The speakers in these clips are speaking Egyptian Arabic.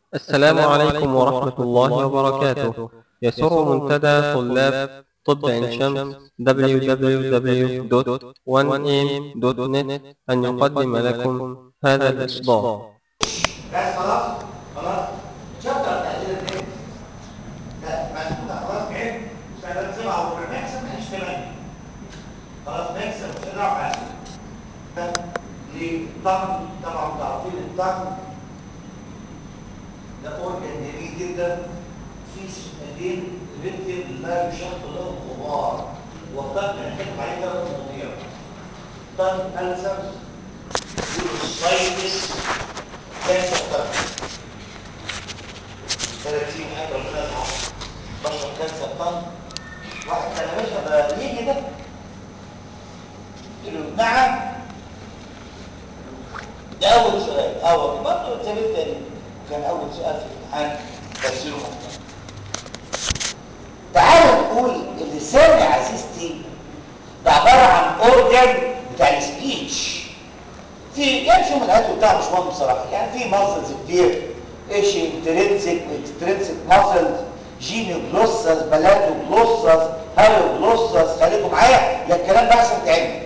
السلام عليكم ورحمة الله وبركاته يسر منتدى طلاب طب عين شمس www.1am.net أن يقدم لكم هذا الإصدار بس خلاص خلاص شابتر التأثير ايه؟ لا بس كده خلاص ايه؟ سنة سبعة وربع ماكسيم مش تمانية خلاص ماكسيم مش هنعرف عليه ده ليه؟ الطقم طبعا تعرفين الطقم ده اورجن جميل جدا في سؤالين ريتم لا يشق لهم غبار والطقم هنحكم عليه ثلاث مواضيع طقم ألسر والسايتس كانسر طقم 30 حاجه ربنا يرحمه بشر كانسر طن واحد كان يا باشا ده ليه كده؟ قلت له نعم ده اول سؤال اول برضه التاني تاني كان اول سؤال في الامتحان تفسيره مختلف تعالوا نقول اللسان يا عزيزتي ده عباره عن اورجن بتاع السبيتش في يعني شو من الهاتف بتاعه مش مهم بصراحه يعني في ماسلز كتير ايش انترنسك واكسترنسك ماسلز جينيو جلوسس بلاتو جلوسس هالو جلوسس خليكم معايا لا الكلام ده عشان تعلم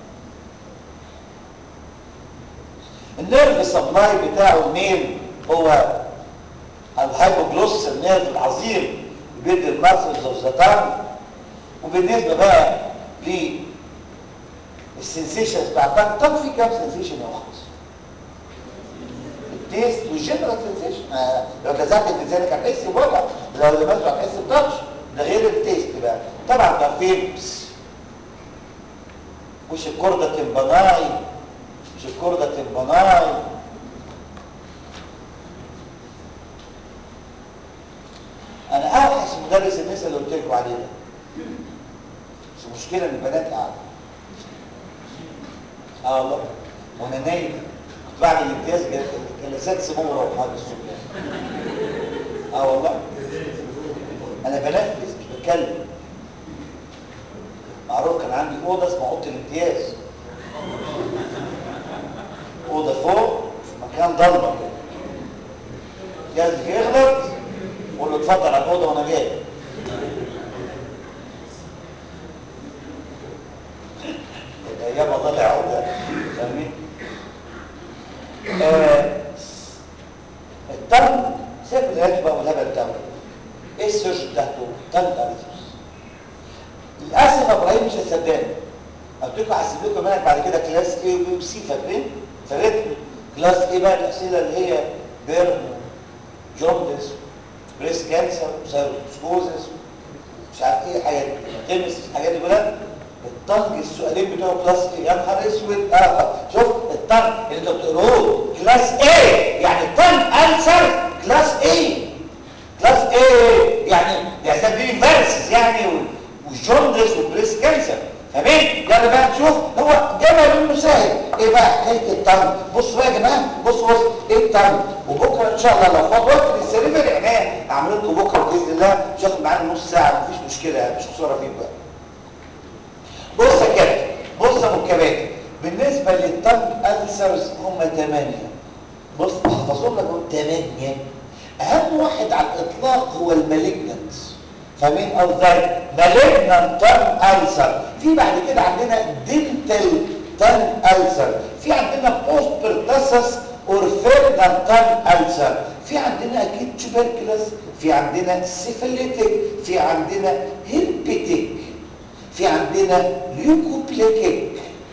النيرف سبلاي بتاعه الميل هو الهايبوجلوسس النيرف العظيم بيدي الماسلز اوف ذا تانج وبالنسبه بقى للسنسيشنز بتاع التانج التانج فيه كام سنسيشن يا اخت التيست والجنرال سنسيشن لو لزقت لسانك هتحس بوجع لو لمسته هتحس بتاتش ده غير التيست بقى طبعا ده فين مش الكوردا تمباناي مش الكوردا تمباناي انا اوحش مدرس النساء اللي قلت لكم عليه ده بس المشكله ان البنات قاعده اه والله وانا نايم كنت بعمل امتياز جلسات سمو روحاني الصبح اه والله انا بنفذ مش بتكلم معروف كان عندي اوضه اسمها اوضه الامتياز اوضه فوق في مكان ضلمه كده جاز يغلط قول له اتفضل على الاوضه وانا جاي الايام الله يعودها فاهمين آه التم سيب الهاتف بقى والهبل بتاعه ايه السيرش بتاعته تم اريثمس للاسف ابراهيم مش هتصدقني قلت لكم هسيب لكم منك بعد كده كلاس ايه وبي وسي فاكرين فاكرين كلاس ايه بقى الاسئله اللي هي بيرن جوندس بريست كانسر سايروسكوزس مش عارف ايه حاجات تمس الحاجات دي كلها الطنج السؤالين بتوع كلاس ايه يا نهار اسود اه شوف الطنج اللي انتوا بتقروه كلاس ايه يعني طنج انسر كلاس ايه كلاس ايه يعني يعني تدريب فيرسز يعني والجوندس والبريست كانسر فاهمين يلا بقى نشوف هو جمل المساعد ايه بقى حكايه الطنج بصوا بقى يا جماعه بصوا بصوا ايه الطنج وبكره ان شاء الله لو فاض وقت للسليفري عنايه اعمل لكم بكره باذن الله مش هاخد معانا نص ساعه مفيش مشكله مش خساره فيك بقى بص يا كابتن بص يا ابو الكباتن بالنسبه للتنج ألسرز هم ثمانيه بص احفظهم لك ثمانيه اهم واحد على الاطلاق هو المالجنت فمين افضل مالجنت تن ألسر في بعد كده عندنا دنتال تن ألسر في عندنا بوست بيرتاسس اورفيرنال تن ألسر في عندنا اكيد توبركلس في عندنا سيفاليتيك في عندنا هيربيتيك في عندنا ليوكوبليكيك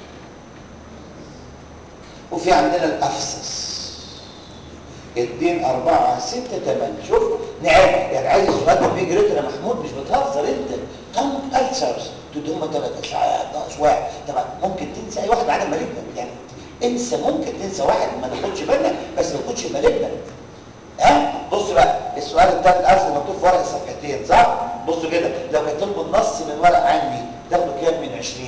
وفي عندنا الافسس اتنين اربعة ستة تمانية شوف نعم يعني عايز السؤال ده بيجي ريتر يا محمود مش بتهزر انت تنج ألسرز تقول هم تلاتة اشعاعات ناقص واحد طبعا ممكن تنسى اي واحد عدم مالجنا يعني انسى ممكن تنسى واحد ما تاخدش بالك بس ما تكونش مالجنا ها بص بقى السؤال الثالث اصلا مكتوب في ورق صفحتين صح بصوا كده لو كتبت النص من ورق عندي تاخد كام من 20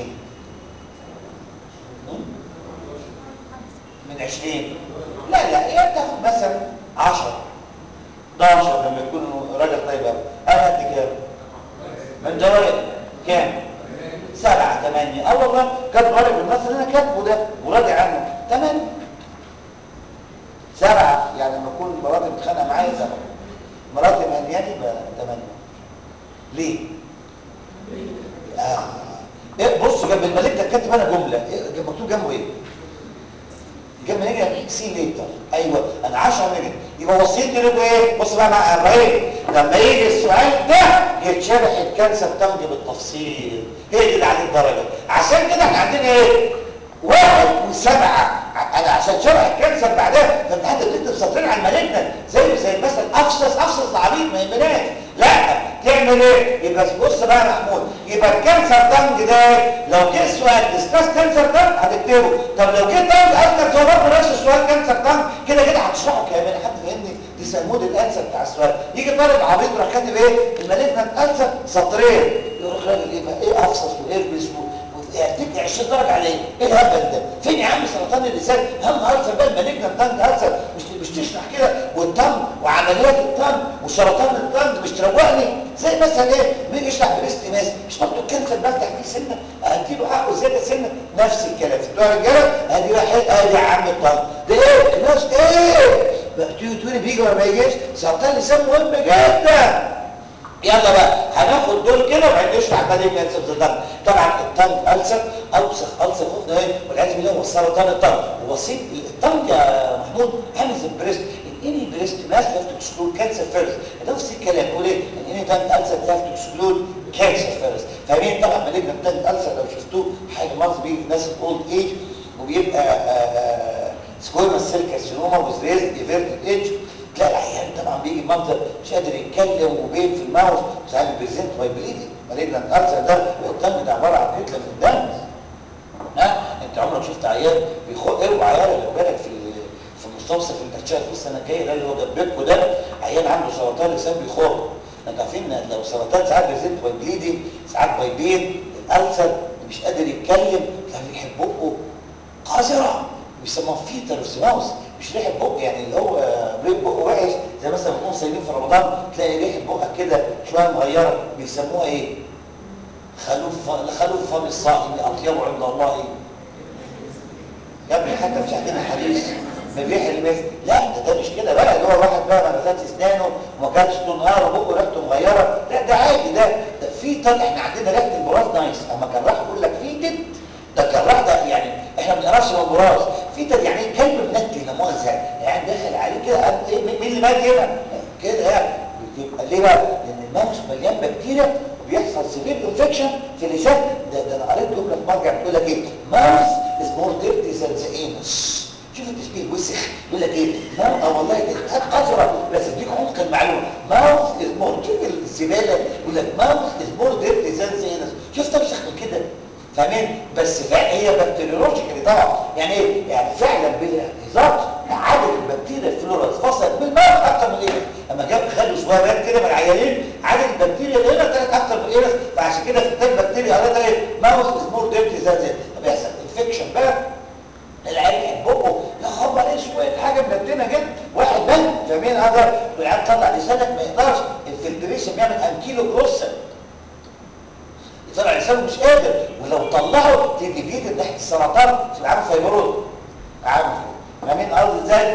من 20 لا لا هي تاخد مثلا 10 11 لما يكون راجل طيب قوي انا قد كام من ورق كام سبعة ثمانية اه والله كاتب ورق بالنص اللي انا كاتبه ده وراضي عنه ثمانية سبعة يعني لما اكون مراتب متخانقه معايا سبعه مراتي مهنياني بثمانيه ليه؟ آه. إيه بص جنب الملك ده كاتب انا جمله إيه مكتوب جنبه ايه؟ جنب نيجي سي ليتر ايوه انا 10 نيجي يبقى وصيتي له ايه؟ بص بقى مع ابراهيم لما يجي السؤال ده يتشرح الكانسر تنج بالتفصيل هي دي اللي عليه الدرجه عشان كده احنا عندنا ايه؟ واحد وسبعه انا عشان شرح الكانسر بعدها فانت حتى بتكتب سطرين على المالجنت زي زي مثلا افصص افصص العبيط ما يهمناش لا تعمل ايه يبقى بص بقى يا محمود يبقى الكانسر تانج ده لو جه السؤال ديسكاس كانسر تانج هتكتبه طب لو جه تانج اصلا زي برضه نفس السؤال كانسر تانج كده كده هتشرحه كامل حد فاهمني دي سمود الانسر بتاع السؤال يجي طالب عبيط يروح كاتب ايه المالجنت انسر سطرين يروح راجل ايه بقى ايه افصص وايه يديك 20 درجه عليه ايه الهبل ده فين يا عم سرطان اللسان هم هالسر بقى المالجنت تانج هالسر مش مش تشرح كده والطن وعمليات الطن وسرطان الطن مش تروقني زي مثلا ايه مين يشرح بريست ماس مش برضه الكانسر بفتح فيه سنه اديله حقه زياده سنه نفس الكلام في بتوع الرجاله ادي واحد ادي يا عم الطن ده ايه كلاس ايه بقى تيجي تقولي بيجي ولا ما يجيش سرطان اللسان مهم جدا يلا بقى هناخد دول كده وبعدين نشرح بقى ايه كانسر الدم طبعا الطنج ألسر اوسخ ألسر خوفنا ايه والعياذ بالله هو السرطان الطنج ووسيط الطنج يا محمود عامل زي البريست any breast mass you have to exclude cancer first نفس الكلام يقول ايه ان any tongue ulcer you have to exclude cancer first فاهمين طبعا مالجنا tongue ulcer لو شفتوه حاجه مصر بيه في ناس الاولد ايج وبيبقى سكويما سيل كارسينوما وذ ريز ايفيرتد ايج تلاقي العيان طبعا بيجي منظر مش قادر يتكلم وبين في الماوس ساعات بيرزنت باي بليدنج مالجنا الالسر ده الطنج ده عباره عن كتله من الدم ها انت عمرك شفت عيان بيخق اوعى عيال اللي بالك في في المستوصف اللي هتشتغل فيه السنه الجايه ده اللي هو جنبكوا ده عيان عنده سرطان لسان بيخر انت عارفين ان لو سرطان ساعات بيزيد باي بليدنج ساعات باي بين الالسر مش قادر يتكلم كان ريحه بقه قذره بيسموها فيتر سماوس مش ريحه بق يعني اللي هو ريحه بقه وحش زي مثلا بنكون صايمين في رمضان تلاقي ريحه بقك كده شويه مغيره بيسموها ايه؟ خلوف خلوف فم الصائم اطيب عند الله ايه؟ يا ابني حتى مش عندنا حديث من ريح المثل لا ده, ده مش كده بقى اللي هو واحد بقى ما غسلش اسنانه وما كانش طول نهار وبقه ريحته مغيره لا ده عادي ده ده في طل احنا عندنا ريحه البراز نايس اما كان راح يقول لك في تد ده كان راح ده يعني احنا ما بنعرفش من البراز في تد يعني كلب منتي لا مؤاخذه يعني داخل عليه كده قال ايه مين اللي مات هنا كده يعني يبقى ليه بقى؟ لان الماوس مليان بكتيريا وبيحصل سيفير انفكشن في اللسان ده, ده انا قريت جمله في مرجع بتقول لك ايه؟ ماوس از مور ديرتي ذان ذا انس شوف التشبيه الوسخ يقول لك ايه ماوس اه والله دي قذره بس اديك عمق المعلومه ماوس از مور شوف الزباله يقول لك ماوس از مور ديرتي ذان ذا انس شوف تمسخ من كده فاهمين بس فعلا هي بكتيريولوجيكالي طبعا يعني ايه يعني فعلا بالهزار عدد البكتيريا الفلورال فصلت بالماء اكتر من الايرس اما جاب خدوا شويه بيات كده من العيانين عدد البكتيريا اللي هنا طلعت اكتر من الايرس فعشان كده في التاني بكتيريا قالت ايه ماوس از مور ديرتي ذان ذا طب يحصل انفكشن بقى العيال يحبوه يا خبر اسود حاجه مبدنه جدا واحد بل فاهمين هذا والعيال طلع لسانك ما يقدرش الفلتريشن بيعمل انكيلو جروسا طلع لسانه مش قادر ولو طلعه تيجي فيه ناحيه السرطان تبقى عامل فيبروز عامل فاهمين قصدي ازاي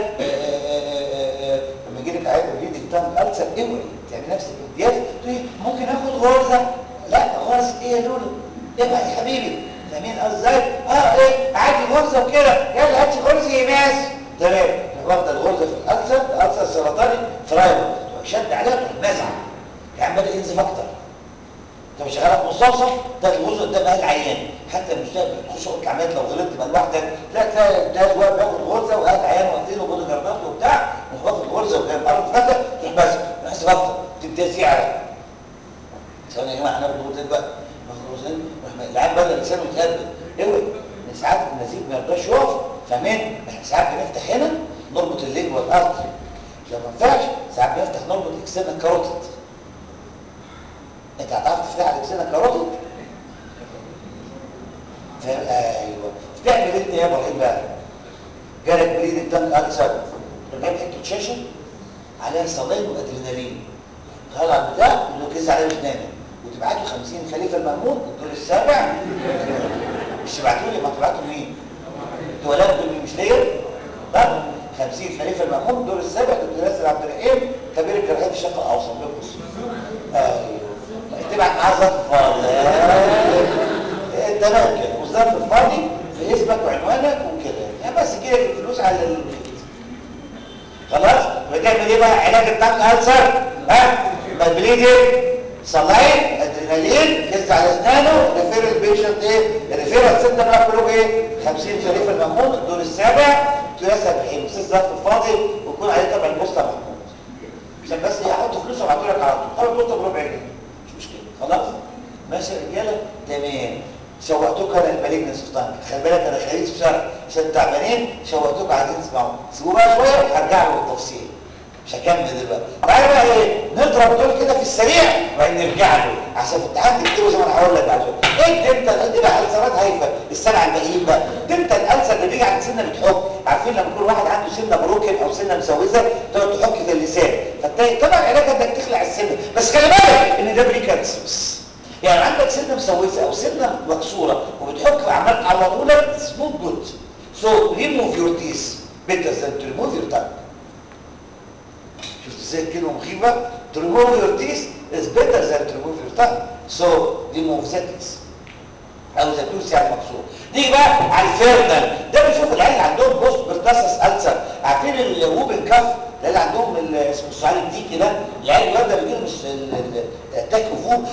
لما يجي لك عيال بريد التانج السر اوعي تعمل نفسك امتياز تقولي ممكن اخد غرزه لا غرزه ايه يا لولو ابعد يا حبيبي فاهمين قصدي ازاي اه ايه عادي غرزه وكده يلا هاتي غرزه يا ناس تمام واخده الغرزه في الالسر الالسر السرطاني فرايبر تروح شد عليها تروح نازعه يعني بدا ينزف اكتر انت مش شغال في مستوصف ده الغرزه قدام اهل العيان حتى المستشفى بتخش اوضه العمليات لو غلطت بقى لوحدك تلاقي تلاقي الجهاز واقف بياخد غرزه واهل العيان واقفين وبياخدوا جربات وبتاع يروح واخد غرزه وجاي الارض فتح تروح بس تحس اكتر تبدا سعر ثواني يا جماعه هناخد غرزتين بقى ناخد غرزتين العيان بدا لسانه يتهبل اوعي من ساعات النزيف ما يرضاش يقف فاهمين احنا ساعات بنفتح هنا نربط الليل والارض لو ما ينفعش ساعات بنفتح نربط اكسنا كاروتيد انت هتعرف تفتح على اكسنا كاروتيد فاهم ايوه تعمل انت يا ابراهيم بقى جالك بريد الدم السر جايب حته شاشه عليها صلاين وادرينالين طالع بتاع اللي كيس عليه وتنام وتبعت له 50 خليفه المأمون الدور السابع مش تبعتوا لي ما تبعتوا مين؟ انتوا ولاد دول مش ليا طب 50 خليفه المامون دور السابع دكتور ياسر عبد الرحيم كبير الجراحين في الشرق الاوسط بيبص ايوه تبعت معاه ظرف فاضي تمام كده والظرف الفاضي في اسمك وعنوانك وكده يعني بس كده الفلوس على البيت خلاص بتعمل ايه بقى علاج الطنج ألسر ها بليدنج صلاين ادرينالين كز على اسنانه ريفير البيشنت ايه ريفير الست بقى كلهم ايه 50 شريف المحمود الدور السابع تياسر بحين بس الظرف الفاضي ويكون عليه طبعا البوسطه محمود عشان بس يحط فلوس وابعته لك على طول خلاص البوسطه بربع جنيه مش مشكله خلاص ماشي يا رجاله تمام شوقتوك انا المالجنس في طنك خلي بالك انا خليج في شرق عشان تعبانين شوقتوك عايزين تسمعوا سيبوه بقى شويه وهرجع له بالتفصيل مش هكمل دلوقتي تعالى بقى ايه نضرب دول كده في السريع وبعدين نرجع له عشان في الامتحان تكتبه زي ما انا هقول لك بعد شويه ايه الدنتال دي بقى السرات هايفه السبعه الباقيين بقى الدنتال الالسر اللي بيجي عند سنه بتحك عارفين لما يكون واحد عنده سنه بروكن او سنه مسوسه تقعد تحك في اللسان فتلاقي طبعا علاجها انك تخلع السنه بس خلي بالك ان ده بريكانسوس يعني عندك سنه مسوسه او سنه مكسوره وبتحك عمال تعوضه لك اتس نوت جود سو ريموف يور تيس better than to remove your tongue شفت ازاي الكلمه مخيفه to remove your teeth is better than to remove your tongue so remove the teeth او ذا توس يعني مكسور نيجي بقى على الفيرنال ده بنشوف العيال اللي عندهم بوست برتاسس السر عارفين الووبن كاف ده اللي عندهم ال- اسمه السؤال الديكي ده العيال الواد ده بيجي لهم الاتاك فوق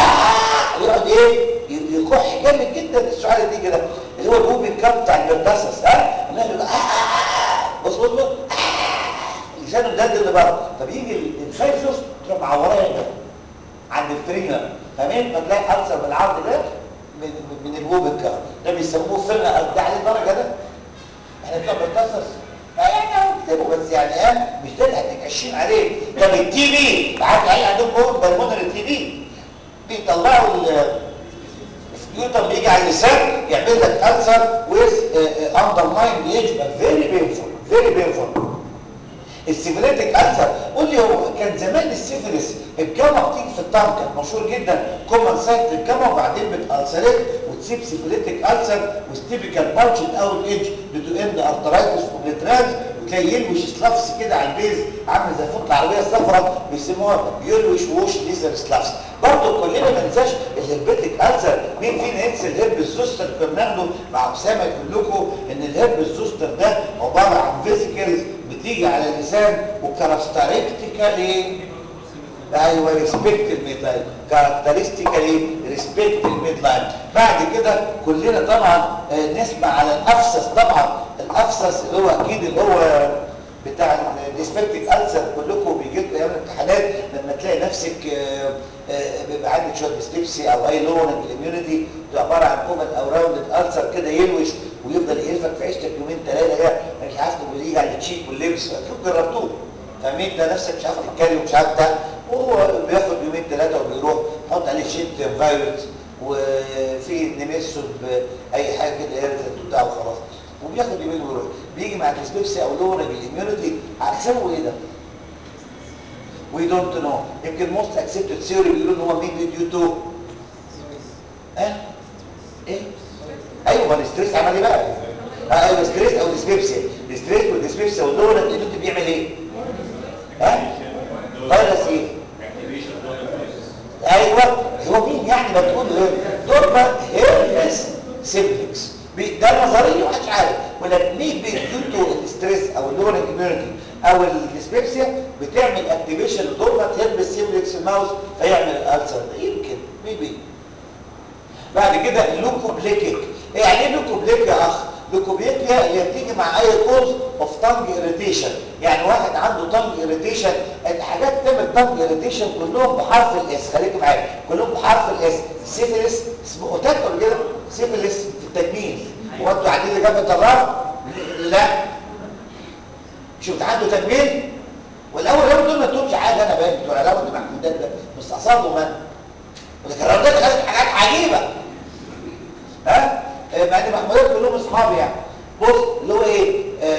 يقعد ايه ي- يكح جامد جدا السؤال الديكي ده اللي هو الووبن كاف بتاع البرتاسس ها عمال يقول بص بص بص لسانه مدلدل لبره فبيجي الفيروس تروح معوراه هنا عند الفرينر فاهمين فتلاقي ألسر بالعرض ده من من الووبن كاف ده بيسموه فرنة ده عليه درجه ده احنا بنقعد بنتصل يعني اهو اكتبه بس يعني ها مش ده اللي هتكشين عليه ده التي بي عارف يعني عندهم بول بالمونر التي بي بيطلعوا ال السبيوتم بيجي على اللسان يعمل لك ألسر ويز اندر ماين يجبر فيري بينفول فيري بينفول السيفيليتك ألسر قول لي هو كان زمان السيفيلس الجامعة بتيجي في الطعم كان مشهور جدا كومن سايت في الجامعة وبعدين بتألسرات وتسيب سيفيليتك ألسر وستيبيكال بانشت أول ايدج بتو اند ارترايتس وبلترانز وتلاقي يلوش سلافس كده على البيز عامل زي فوط العربية الصفراء بيسموها يلوش ووش ليزر سلافس برضه كلنا ما ننساش الهربتك ألسر مين فينا ينسى الهرب الزوستر كنا بناخده مع أسامة يقول لكم إن الهرب الزوستر ده عبارة عن فيزيكلز بتيجي على اللسان وكاركترستيكالي ايوه ريسبكت الميد لاين كاركترستيكالي ريسبكت الميد لاين بعد كده كلنا طبعا آه، نسمع على الافسس طبعا الافسس اللي هو اكيد اللي هو بتاع الديسبكتيك ألسر كلكم بيجي لكم ايام الامتحانات لما تلاقي نفسك آه، آه، بيبقى عندك شويه ديسبيبسي او اي لون الاميونيتي عباره عن اوفن او راوند ألسر كده يلوش ويفضل يقرفك في عيشتك يومين ثلاثه كده مش عارف تقول يجي على التشيك واللبس اكيد جربتوه فاهمين ده نفسك مش عارف تتكلم مش عارف ده وهو بياخد يومين ثلاثه وبيروح حط عليه شيت فايروس وفي نمسه باي حاجه كده ايرتنت بتاعه خلاص وبياخد يومين ويروح بيجي مع الديسبيبسي او لونج الاميونيتي هتسووا ايه ده؟ وي دونت نو يمكن موست اكسبتد ثيوري بيقولوا ان هو مين ديو تو ها ايه ايوه ما الاستريس عمل ايه بقى اه ايوه ستريس او ديسبيبسيا الستريس والديسبيبسيا واللونج الاميونيتي بيعمل ايه ها فيروس ايه ايوه هو مين يعني ما تقول ايه دورما هيرمس سيمبلكس ده نظريه محدش عارف ولكن مين بيديوتو الاستريس او اللون اميونيتي او الديسبيبسيا بتعمل اكتيفيشن لدورما هيرمس سيمبلكس في الماوس فيعمل الالسر ده يمكن ميبي بعد كده اللوكوبليكيك ايه يعني ايه لوكوبليك يا اخ لوكوبليكيا اللي بتيجي مع اي كوز اوف تانج اريتيشن يعني واحد عنده تانج اريتيشن حاجات تعمل تانج اريتيشن كلهم بحرف الاس خليكم معايا كلهم بحرف الاس سيفيلس اسمه قلت لكم كده سيفيلس في التجميل هو انتوا قاعدين اللي جنب الطراف لا شفت عنده تجميل والاول لو دول ما تقولش حاجه انا باين بتوع لو انت محمود ده مستصابه من ولكن الراجل خدت حاجات عجيبه ها آه، مع ان محمودات كلهم اصحابي يعني بص اللي هو ايه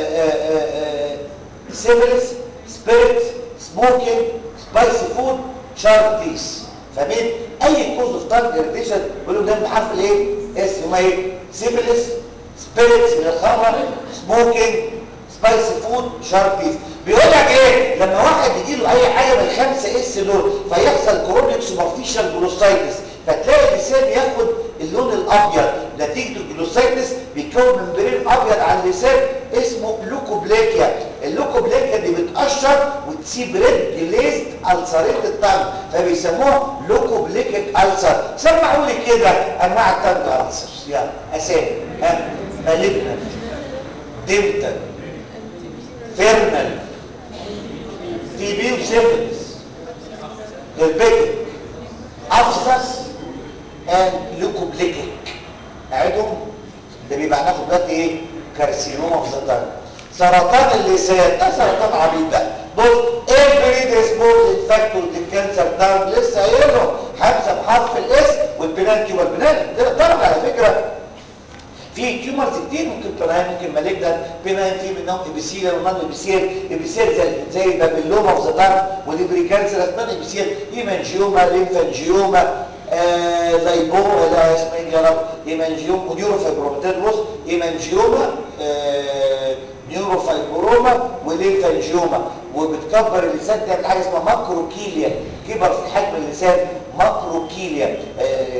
سيفلس سبيريت سموكينج سبايسي فود شارب تيس فاهمين اي كوز اوف تانج اريتيشن بيقولوا ده بحرف الايه اس هما ايه سيفلس سبيريتس من الخمر سموكينج سبايسي فود شارب تيست بيقول لك ايه لما واحد يجي له اي حاجه من الخمسه اس دول فيحصل كرونيك سوبرفيشال جلوسايتس فتلاقي اللسان ياخد اللون الابيض نتيجه الجلوسايتس بيكون ممبرين ابيض على اللسان اسمه لوكوبليكيا اللوكوبليكيا دي بتقشر وتسيب ريد جليزد السريت الطنج فبيسموها لوكوبليكيك السر سمعوا لي كده انواع الطنج السر يلا اسامي ها مالجنت ديمتن فيرنال تي بي وسيفلس البيكت افسس اند لوكوبليكيك اعيدهم ده بيبقى هناخد دلوقتي ايه كارسينوما في الزدان سرطان اللسان ده سرطان عبيط ده بص ايه البريدسبوز فاكتور للكانسر ده لسه قايلهم همزه بحرف الاس والبنان تيومر البنان ده درجه على فكره في تيومرز كتير ممكن بناين ممكن مالجنان بناين في منهم ابيسيل ونون ابيسيل ابيسيل زي زي البابيلوما اوف ذا دارم والابري كانسر اسمها ابيسيل هيمانجيوما ليمفانجيوما آه زي بو لا اسمه ايه يا رب هيمانجيوما ونيوروفايبروماتيدروس هيمانجيوما آه نيوروفايبروما وليمفانجيوما وبتكبر اللسان تعمل حاجه اسمها ماكروكيليا كبر في حجم اللسان ماكروكيليا آه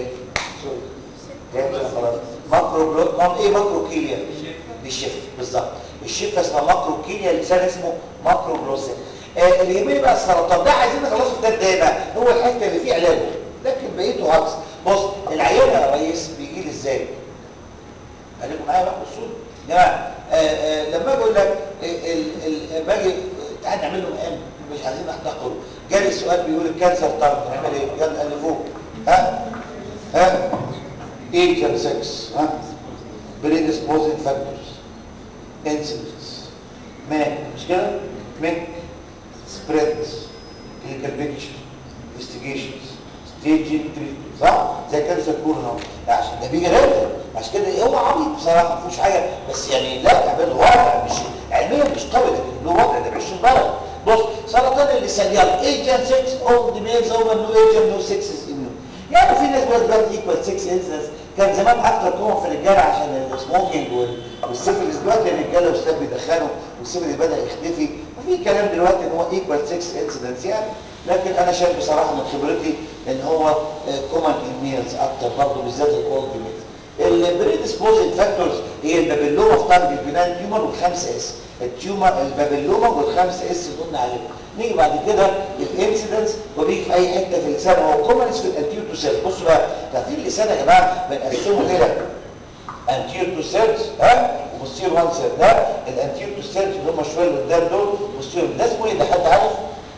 خلاص ماكرو بلوك مام ايه ماكرو كيليا دي الشفه بالظبط الشفه اسمها ماكرو كيليا اللسان اسمه ماكرو بلوسيا آه اللي يهمني بقى السرطان ده عايزين نخلصه في ده دايما هو الحته اللي فيه علاجه لكن بقيته عكس بص العيان يا ريس بيجي لي ازاي خليكم معايا بقى بصوا يا جماعه لما اجي اقول لك باجي تعالى نعمل له مقام مش عايزين نحتقره جالي السؤال بيقول الكانسر طب نعمل ايه يلا الفوه ها ها 8 and 6 ها predisposing factors incidents مات مش كده مات spreads clinical picture investigations staging treatment صح زي كانسر كورن اهو عشان ده بيجي راتب عشان كده هو عبيط بصراحه ما فيهوش حاجه بس يعني لا يعمل له وضع مش علميا مش قوي لكن له وضع ده 20 درجه بص سرطان اللسان يلا ايجن 6 اول ديميلز اوفر نو ايجن نو 6 از اميون يعني في ناس بقى دلوقتي ايكوال 6 انسنس كان زمان اكتر كومن في الرجاله عشان السموكينج والسيفلس دلوقتي الرجاله والشباب بيدخنوا والسيفلس بدا يختفي وفي كلام دلوقتي ان هو ايكوال 6 انسيدنس يعني لكن انا شايف بصراحه من خبرتي ان هو كومن ان ميلز اكتر برضه بالذات الاولد ميلز البريدسبوزنج فاكتورز هي البابيلوما في طرف البنان تيومر والخمسه اس التيومر البابيلوما والخمسه اس اللي قلنا عليهم نيجي بعد كده الانسيدنس وبيجي في اي حته في اللسان هو كومنس في الانتير تو سيل بصوا بقى ترتيب اللسان يا جماعه بنقسمه كده انتير تو سيلز ها وبوستير وان سيل ده الانتير تو سيلز اللي هم شويه اللي قدام دول بوستير ده اسمه ايه ده حد عارف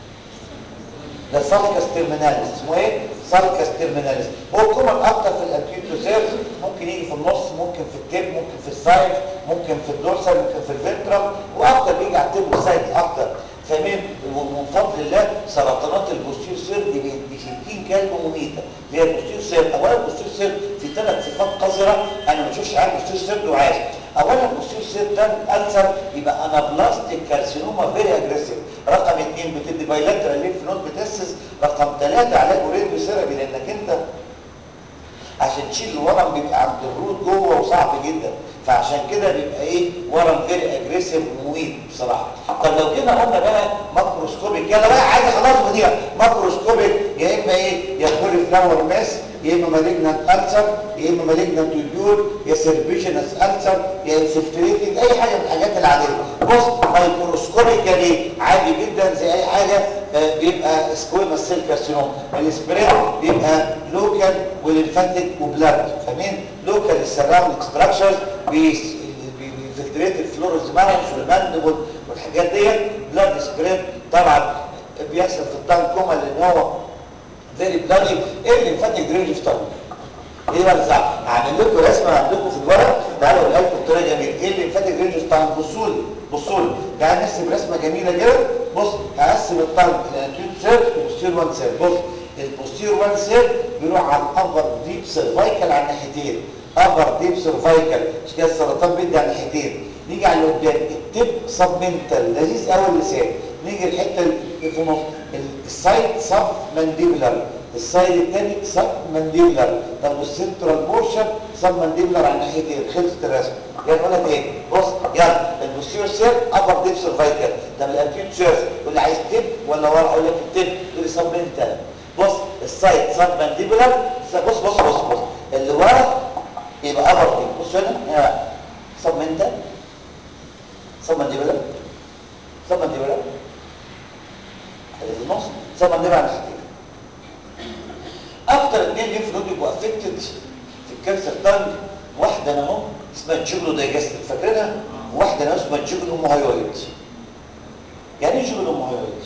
ده سالكاس تيرميناليس اسمه ايه سالكاس تيرميناليس هو كومن اكتر في الانتير تو سيلز ممكن يجي في النص ممكن في التيب ممكن في السايد ممكن في الدورسال ممكن في الفنترال واكتر بيجي على التيب والسايد اكتر فمن ومن فضل الله سرطانات البوستير سير دي ب 60 كلمه مميته اللي هي البوستير سير اولا البوستير سير في ثلاث صفات قذره انا ما بشوفش عيال بوستير سير وعايز اولا البوستير سير ده السر يبقى انابلاستيك كارسينوما فيري اجريسيف رقم اثنين بتدي بايلاترال ليمف نود بتسس رقم ثلاثه علاجه راديو ثيرابي لانك انت عشان تشيل الورم بيبقى عند الروت جوه وصعب جدا فعشان كده بيبقى ايه ورم فيري اجريسيف ومميت بصراحه طب لو جينا قلنا بقى ماكروسكوبيك يلا بقى عايز خلاص ودي ماكروسكوبيك يا اما ايه يا كولي فلاور ماس يا اما مالجنانت السر يا اما مالجنانت تيوبيول يا سيرفيشنس السر يا انسفلتريتنج اي حاجه من الحاجات العاديه بص مايكروسكوبيكالي عادي جدا زي اي حاجه آه بيبقى سكويمس سيل كارسينوم السبريد بيبقى لوكال وليمفاتيك وبلاد فاهمين لوكال السراوند ستراكشرز بيفلتريت الفلورز مارنس والماندبل والحاجات ديت بلاد سبريد طبعا بيحصل في الطن كوما لان هو فيري بلادي ايه اللي فاتك درينج في طن ايه بقى الزعل هعمل لكم رسمه عندكم في الورق تعالوا اقولها لكم بطريقه جميله ايه اللي فاتك درينج في طن بصوا لي بصوا لي تعالى نرسم رسمه جميله كده بص هقسم الطن الانتيوت سيل وبوستير وان سيل بص البوستير وان سيل بيروح على الابر ديب سيرفايكال على الناحيتين ابر ديب سيرفايكال مش كده السرطان بيدي على الناحيتين نيجي على اللي قدام التب سبمنتال لذيذ قوي اللسان نيجي الحته اللي في النص السايد سب مانديبلر السايد الثاني سب مانديبلر طب والسنترال بورشن سب مانديبلر على الناحيتين خلصت الرسم يلا ولا تاني بص يلا posterior third upper deep cervical طب الانتيريور third واللي عايز تب ولا ورا اقول لك التب تقول لي سبمنتال بص السايد سب مانديبولار بص بص بص بص اللي ورا يبقى upper deep بص هنا هنا بقى سبمنتال سب مانديبولار سب مانديبولار اللي في النص سب مانديبولار على الحقيقة اكتر اثنين ليمف نود يبقوا افكتد في الكانسر تانج واحده انا اهو اسمها جيجلو دايجستيف فاكرينها وواحده انا اسمها جيجلو موهايويد يعني ايه جيجلو موهايويد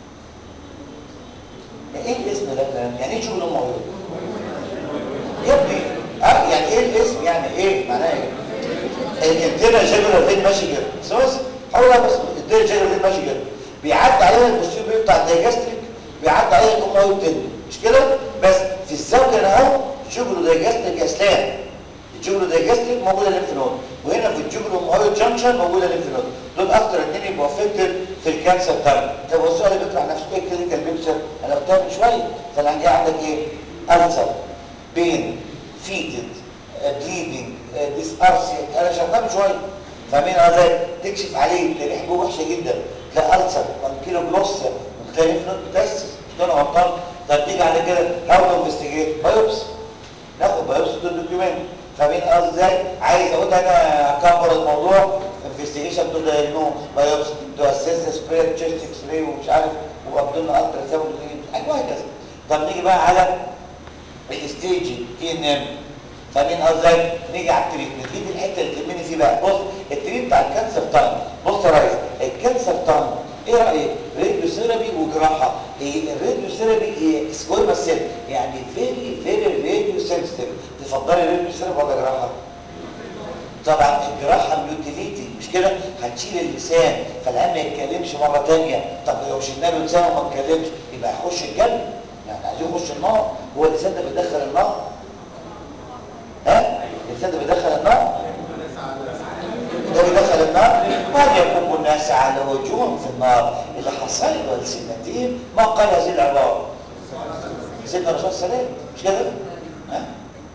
يعني ايه الاسم ده يعني ايه جيجلو موهايويد يا ابني اه يعني ايه الاسم يعني ايه معناه ايه الانترنال جيجلو فين ماشي كده بس حاول بس الانترنال جيجلو فين ماشي كده بيعدي عليها البوستيريور بتاع الدايجستريك بيعدي عليها الموهايويد تاني مش كده بس في الزاويه هنا اهو جيجلو دايجستريك يا اسلام الجبل دايجستيك موجوده الليمف نود وهنا في الجبل والمهايو جانكشن موجوده الليمف نود دول اكتر اثنين يبقوا افكتد في الكانسر تايم طب هو السؤال اللي بيطرح نفسه ايه كلينيكال بيكتشر انا قلتها من شويه فانا عندي عندك ايه السر بين فيتد بليدنج ديس ارسي انا شرحتها من شويه فاهمين ازاي تكشف عليه تلاقي ريحته وحشه جدا تلاقي السر كيلو جلوسيا وتلاقي ليمف نود بتاسس مش كده غلطان طب تيجي على كده هاو تو انفستيجيت بايوبسي ناخد بايوبسي الدوكيومنت فاهمين قصدي ازاي عايز اقول انا اكبر الموضوع انفستيجيشن تو دايجنوز بايوبسي تو اسيس سبريد تشيست اكس راي ومش عارف وابدلنا الترا ساوند وهكذا طب نيجي بقى على الستيج تي ان ام فاهمين قصدي ازاي نيجي على التريتمنت دي الحته اللي تهمني فيه بقى بص التريتمنت بتاع الكانسر تايم بص يا ريس الكانسر تايم ايه رايك راديو ثيرابي وجراحه هي الراديو ثيرابي هي سكويما سيل يعني فيري فيري راديو سنسيتيف تفضلي راديو ثيرابي ولا جراحه طبعا الجراحه ميوتيليتي مش كده هتشيل اللسان فالعيان ما يتكلمش مره ثانيه طب لو شلنا له لسانه وما اتكلمش يبقى هيخش الجنه يعني عايز يخش النار هو اللسان ده بيدخل النار ها اللسان ده بيدخل النار ده بيدخل النار قد يكب الناس على وجوههم في النار اللي حصل والسنتين ما قال هذه العباره سيدنا الرسول صلى الله عليه وسلم مش كده ها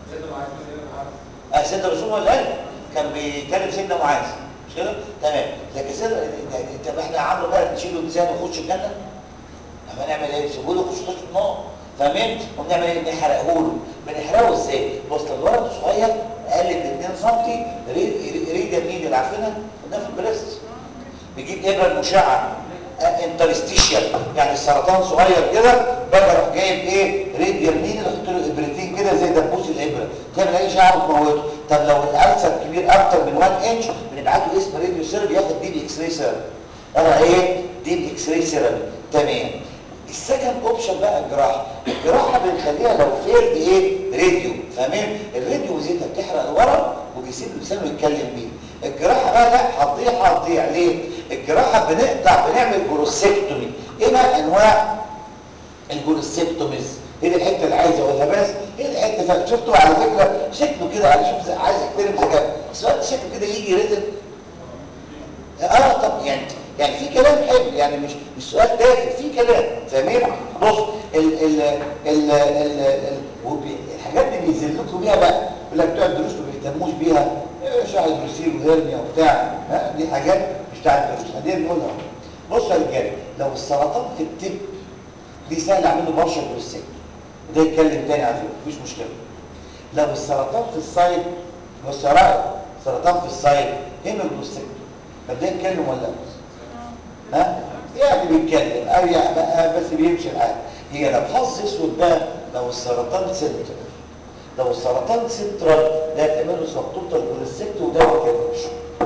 اه سيدنا الرسول ولا قال كان بيكلم سيدنا معاذ مش كده تمام لكن سيدنا طب احنا عمرو بقى نشيله لسانه ويخش الجنه طب هنعمل ايه نسيبه له يخش يخش النار فاهمين وبنعمل ايه بنحرقه له بنحرقه ازاي بص الولد صغير اقل من 2 سم ريد النيدل عارفينها قلنا في البريست بيجيب ابره مشعه انترستيشيال يعني السرطان صغير كده باجي اروح جايب ايه ريديال نيدل احط له ابرتين كده زي دبوس الابره تعمل اي شعر وتموته طب لو الالسر كبير اكتر من 1 انش بنبعته اسم راديو سيربي ياخد ديب اكس راي سيربي انا ايه ديب اكس راي سيربي تمام السكند اوبشن بقى الجراحه الجراحه بنخليها لو فيلد ايه راديو فاهمين الراديو وزيتها بتحرق الورم وبيسيب لسانه يتكلم بيه الجراحه بقى لا هتضيع هتضيع ليه الجراحه بنقطع بنعمل جروسكتومي ايه بقى انواع الجروسكتوميز هي دي الحته اللي عايز اقولها بس هي دي الحته فا شفتوا على فكره شكله كده على شوف عايز احترم ذكاء بس وقت شكله كده يجي ريتم اه طب يعني يعني في كلام حلو يعني مش مش سؤال تافه في كلام فاهمين بص ال ال ال ال ال الحاجات دي بيذلكوا بيها بقى يقول لك بتوع الدروس ما بيهتموش بيها شعر بروسيل وهرنيا وبتاع دي حاجات مش بتاع الدروس خلينا نقولها بصوا يا رجاله لو السرطان في التب دي سهل اعمله برشا بروسيل وده يتكلم تاني على فكره مفيش مشكله لو السرطان في الصيد بص يا راجل سرطان في الصيد هنا البروسيل طب ده يتكلم ولا لا ها يعني بيتكلم او يعني بس بيمشي الحال هي لو حظ اسود بقى لو السرطان سنتر لو السرطان سنترال ده تعمله سبطوطه البوليسكت وده ما يتكلمش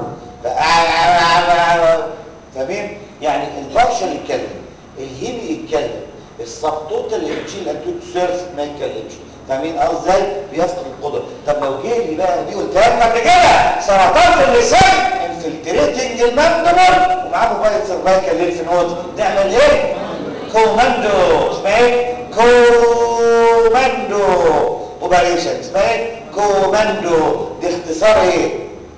فاهمين يعني البارشل يتكلم الهيمي يتكلم السبطوطه اللي بتشيل انتوت سيرف ما يتكلمش فاهمين قصدي ازاي بيفقد القدره طب لو جه لي بقى دي قلت لك قبل كده سرطان في اللسان انفلتريتنج الماندبل ومعاه موبايل سيرفايكال لينف نود نعمل ايه كوماندو اسمها ايه كوماندو اوبريشن اسمها ايه كوماندو دي اختصار ايه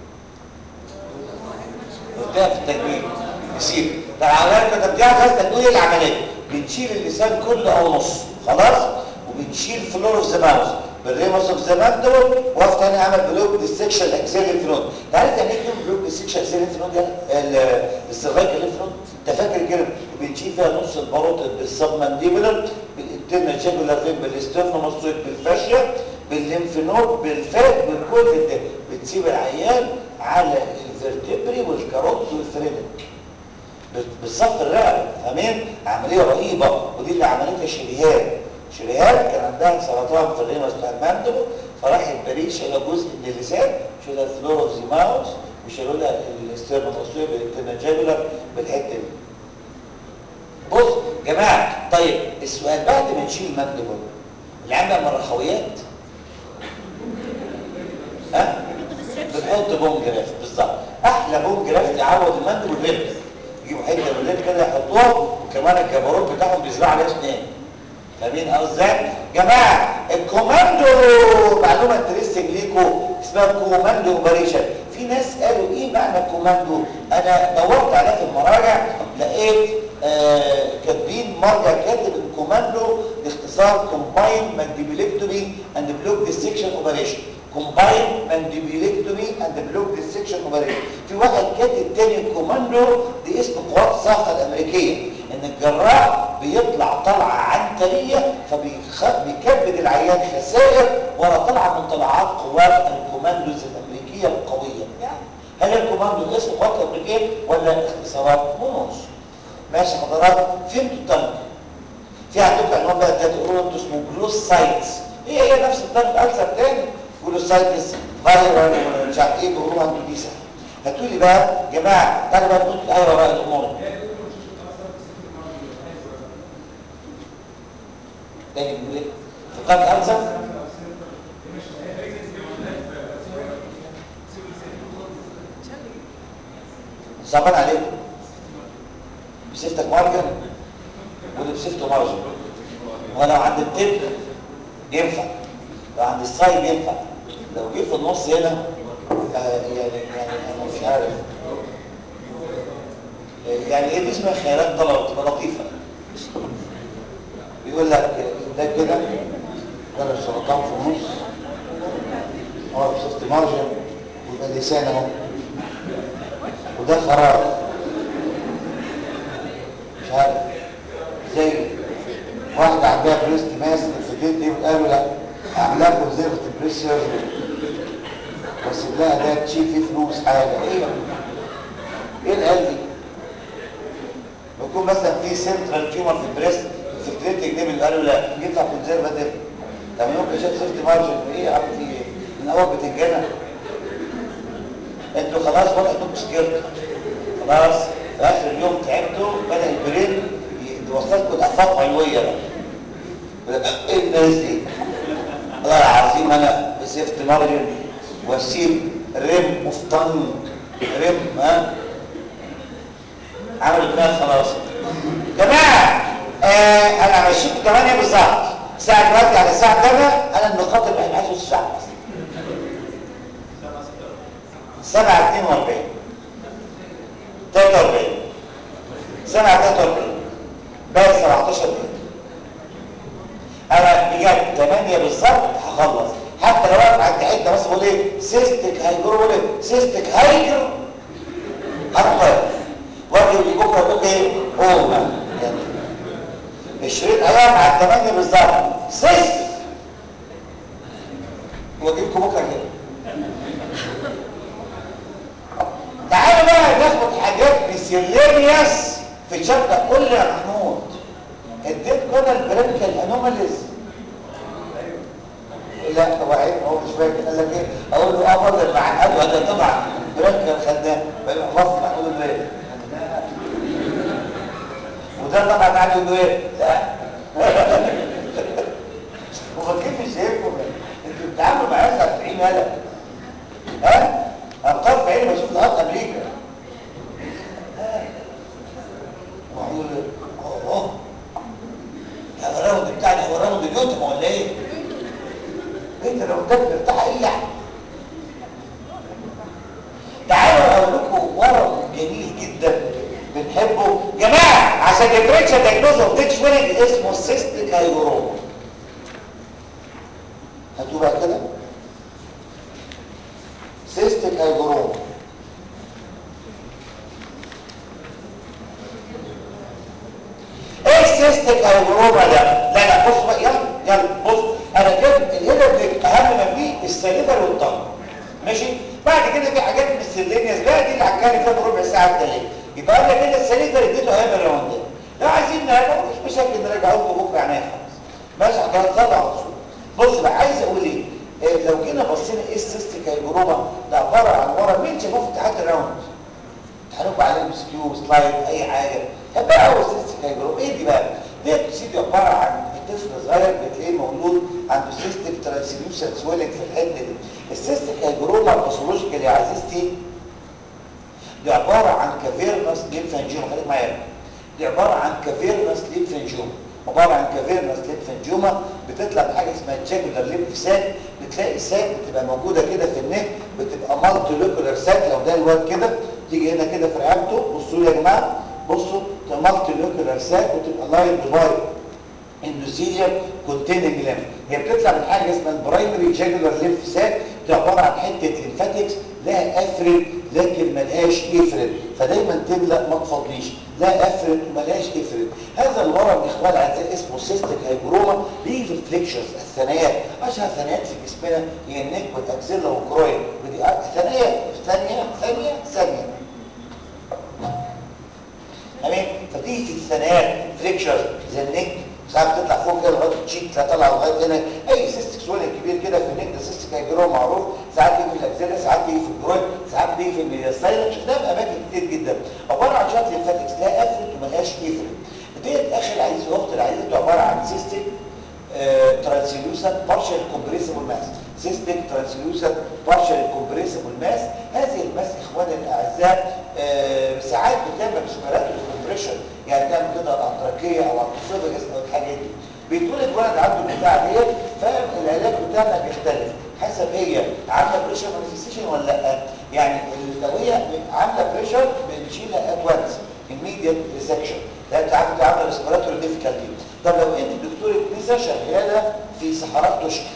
قلتها في التجميل نسيب طب عملت انت بتعرف بس تقول العمليه بنشيل اللسان كله او نص خلاص وبنشيل فلور اوف ذا ماوس بالريموس اوف ذا ماندبل وقف تاني عمل بلوك ديسكشن اكسيل لينف نود انت عارف يعني ايه كلمه بلوك ديسكشن اكسيل لينف نود ده السيرفايكال لينف نود انت فاكر الكلمه بنشيل فيها نص الباروتيد بالسب مانديبولر بالانترنال جاكولار فين بالاسترنوماستويد بالفاشيا بالليمف نود بالفات بالكل ده بتسيب العيان على الفرتبري والكاروت والفرينك بالصف الرئوي فاهمين عمليه رهيبه ودي اللي عملتها شريهان شريهان كان عندها سرطان في الرينوس بتاع المندبل فراحت باريس شالها جزء من اللسان شالها الفلور اوف ذا ماوس وشالوا لها الاسترنوماستويد بالانترناجابولار بالحته دي بص جماعه طيب السؤال بعد ما نشيل المندبل اللي عندها مرخويات ها بنحط بوم جرافت بالظبط احلى بوم جرافت يعوض المندبل ريبس يجيبوا حته من الليل كده يحطوها وكمان الجبروت بتاعهم بيزرعوا عليها اسنان فاهمين ازاي جماعه الكوماندو معلومه انترستنج ليكم اسمها كوماندو اوبريشن في ناس قالوا ايه معنى الكوماندو انا دورت عليها في المراجع لقيت آه كاتبين مرجع كاتب الكوماندو باختصار كومباين مانديبيلكتومي اند بلوك ديسكشن اوبريشن كومباين مانديبيلكتومي اند بلوك ديسكشن اوبريشن في واحد كاتب تاني كوماندو دي اسم قوات الصاعقه الامريكيه ان الجراح بيطلع طلعه عنتريه فبيكبد العيان خسائر ورا طلعه من طلعات قوات الكوماندوز الامريكيه القويه يعني هل الكوماندو اسم قوات الامريكيه ولا اختصارات ونص ماشي حضرات فهمتوا الطلب في عندكم عنوان بقى ده تقولوا انتوا اسمه جلوس سايتس هي هي نفس الطلب السر تاني جلوسايتس فايرال ولا مش عارف ايه بيقولوها انتوا دي سهل هاتوا لي بقى يا جماعه تعالوا بقى نقول الايه وراء الامور تاني بيقول ايه فقد ارزق صعبان عليكم بسيفتك مارجن واللي بسيفته مارجن ولو عند التب ينفع لو عند الصايب ينفع لو جه في النص هنا آه يعني يعني انا مش عارف آه يعني ايه دي اسمها خيارات طلب تبقى لطيفه بيقول لك ده كده ده السرطان في النص اه شفت مارجن ويبقى اللسان اهو وده فراغ مش عارف زي واحده عندها بريست ماس الفتيت دي قالوا لا اعملها كونزيرفت بريشر واسيب لها ده تشيل فيه فلوس حاجه ايه ايه القلب دي بيكون مثلا في سنترال تيومر في البريست الفكريت جنب قالوا لا ينفع كونزيرفاتيف طب ممكن شاف سيفت مارجن ايه يا عم في ايه من اول بتنجنى انتوا خلاص ولا انتوا سكرتوا خلاص في اخر اليوم تعبتوا بدا البرين يوصلكم لافاق علويه بقى ايه الناس دي والله العظيم انا بسيفت مارجن واسيب ريم اوف طن ريم ها عملوا دماغ خلاص جماعه آه انا ماشيكم 8 بالظبط الساعه دلوقتي على الساعه 8 انا النقاط اللي احنا عايزه الساعه 7 42 43 7 43 باقي 17 دقيقه انا بجد 8 بالظبط هخلص حتى لو واقف عند حته بس بقول ايه سيستك هيجرو بقول ايه سيستك هيجرو هتطير واجي بكره اقول ايه اوما يعني الشريط هيقف على 8 بالظبط سيست واجيبكم بكره كده تعالوا بقى ناخد حاجات ميسيلينيوس في الشابتر قول لي يا محمود اديت كده البرينكال انوماليز لا هو عيب هو مش فاكر قال لك ايه اقول له اه بدل مع قال له ده طبعا برينكال خدام بقى وصف محمود ايه وده طبعا قاعد يقول له ايه لا هو كيف مش شايفكم انتوا بتتعاملوا معايا 70 هلا ها ارقام في عيني بشوف الارض امريكا وعملوا اه اه الراوند بتاعنا هو الراوند اليوتم ولا ايه انت لو كنت مرتاح ايه يعني تعالوا اقول لكم ورم جميل جدا بنحبه جماعه عشان الديفرنشال دايجنوز اوف ديتش ويننج اسمه سيستيك هايبروما هاتوا بقى كده سيستيك هايبروما ايه السيستيك هايبروما ده لا لا بص بقى يلا يلا بص انا كده الهيدا دي اهم ما فيه السليفر والطن ماشي بعد كده في حاجات من السيلينياس بقى دي اللي هتكلم فيها بربع ساعه التانيه يبقى انا كده السليفر اديته هيبر راوند لو عايزين نراجعه مفيش مشاكل نراجعه لكم بكره عينيا خالص ماشي هتطلع على طول بص بقى عايز اقول ايه إيه لو جينا بصينا ايه السيستيك هايبروما ده عباره عن ورا مين شافوه في امتحانات الراوند هنبقى عليه مسكيو سلايد اي حاجه بقى هو السيستيك هايبروما ايه دي بقى دي بتسيدي عباره عن طفل صغير بتلاقيه مولود عنده سيستيك ترانسليوشن سويلنج في الحته دي السيستيك هايبروما باثولوجيكال يا عزيزتي دي عباره عن كافيرنس ليمفانجيوم خليك معايا دي عباره عن كافيرنس ليمفانجيوم عباره عن كافيرنس ليمفانجيوما بتطلع بحاجه اسمها جاكولار ليمف ساك بتلاقي ساك بتبقى موجوده كده في النك بتبقى مالتي لوكولار ساك لو ده الواد كده تيجي هنا كده في رقبته بصوا لي يا جماعه بصوا مالتي لوكولار ساك وتبقى لاين باي اندوثيليوم كونتيننج ليمف هي بتطلع من حاجه اسمها البرايمري جاكولار ليمف ساك دي عباره عن حته ليمفاتكس لها افرد لكن ملهاش افرد فدايما تملا ما تفضليش لا افرد وملهاش افرد هذا الورم اخوان الاعزاء اسمه سيستيك هايبروما بيجي في الفليكشرز الثنايات اشهر ثنايات في جسمنا هي النك والاكسيلا والكروين ودي ثانيه ثانيه ثانيه ثانيه تمام فبتيجي في الثنايات فليكشرز زي النك ساعات بتطلع فوق كده لغايه التشيك تطلع لغايه هنا اي سيستيك سويلنج كبير كده في النك ده سيستيك هايبروما معروف ساعات بيجي في الاكسيلا ساعات بيجي في الجروين ساعات بيجي في الميدياستايلم شفناها في اماكن كتير جدا عباره عن شويه ليمفاتكس لا افرد وملهاش افرد ديت اخر عزيز اخت العزيز عباره عن سيستيك ترانسليوسنت بارشال كومبريسبل ماس سيستيك ترانسليوسنت بارشال كومبريسبل ماس هذه الماس اخواني الاعزاء آه ساعات بتعمل ريسبيراتوري كومبريشن يعني تعمل كده على الانتراكيه او على الاسوفاجس او الحاجات دي بيتولد ولد عنده البتاع ديت فالعلاج بتاعنا بيختلف حسب هي عامله بريشر مانيفستيشن ولا لا يعني لو هي عامله بريشر بنشيلها ات وانس immediate resection ده انت عارف عامله ريسبيراتوري ديفيكالتي طب لو انت دكتوره نسا شغاله في صحراء تشكي